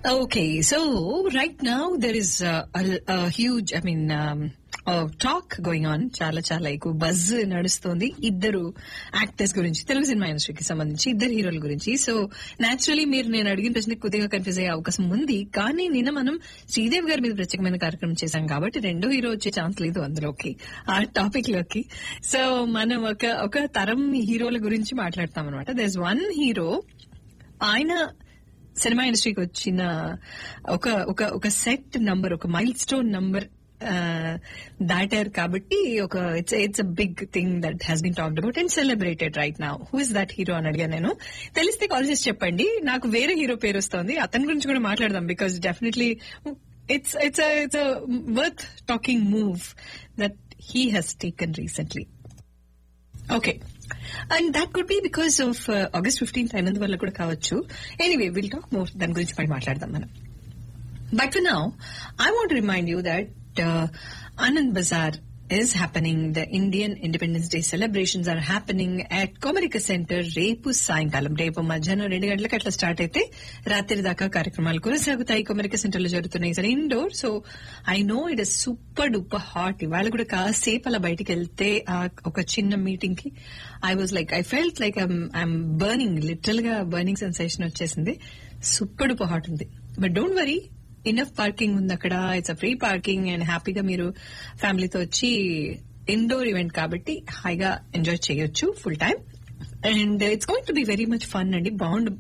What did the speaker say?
Okay, so right now there is uh, a, a huge, I mean, um, uh, talk going on చాలా చాలా ఎక్కువ buzz నడుస్తోంది ఇద్దరు actors గురించి Telugu cinema ఇండస్ట్రీకి సంబంధించి ఇద్దరు హీరోల గురించి సో నాచురలీ మీరు నేను అడిగిన ప్రశ్న కొద్దిగా కన్ఫ్యూజ్ అయ్యే అవకాశం ఉంది కానీ నిన్న మనం శ్రీదేవి గారి మీద ప్రత్యేకమైన కార్యక్రమం చేశాం కాబట్టి రెండో హీరో వచ్చే ఛాన్స్ లేదు అందులోకి ఆ టాపిక్ లోకి సో మనం ఒక ఒక తరం హీరోల గురించి మాట్లాడతాం అనమాట దర్ ఇస్ వన్ హీరో ఆయన సినిమా ఇండస్ట్రీకి వచ్చిన ఒక ఒక ఒక సెట్ నంబర్ ఒక మైల్ స్టోన్ నంబర్ దాటారు కాబట్టి ఒక it's it's a big thing that has been talked about and celebrated right now who is that hero అని అడిగా నేను తెలిస్తే కాల్ చేసి చెప్పండి నాకు వేరే హీరో పేరు వస్తుంది అతని గురించి కూడా మాట్లాడదాం because definitely it's it's it's worth talking move that he has taken recently okay and that could be because of August fifteenth అయినందువల్ల కూడా కావచ్చు ఎనీవే విల్ టాక్ మోర్ దాని గురించి పై మాట్లాడదాం మనం but for now I want remind you that Anand Bazar is happening. The Indian Independence Day celebrations are happening at Komarika Center రేపు సాయంకాలం రేపు మధ్యాహ్నం రెండు గంటలకు అట్లా స్టార్ట్ అయితే రాత్రి దాకా కార్యక్రమాలు కొనసాగుతాయి కొమరిక సెంటర్ లో జరుగుతున్నాయి sir indoor so I know it is super duper hot ఇవాళ కూడా కాసేపు అలా బయటికి వెళ్తే ఆ ఒక చిన్న మీటింగ్ కి I was like I felt like I'm burning లిటరల్ గా బర్నింగ్ సెన్సేషన్ వచ్చేసింది సూపర్ డూపర్ హాట్ ఉంది but don't worry enough parking ఉంది అక్కడ it's a free parking and హ్యాపీగా మీరు ఫ్యామిలీతో వచ్చి ఇండోర్ ఈవెంట్ కాబట్టి హాయిగా ఎంజాయ్ చేయొచ్చు full time and it's going to be very much fun అండి బాగుండు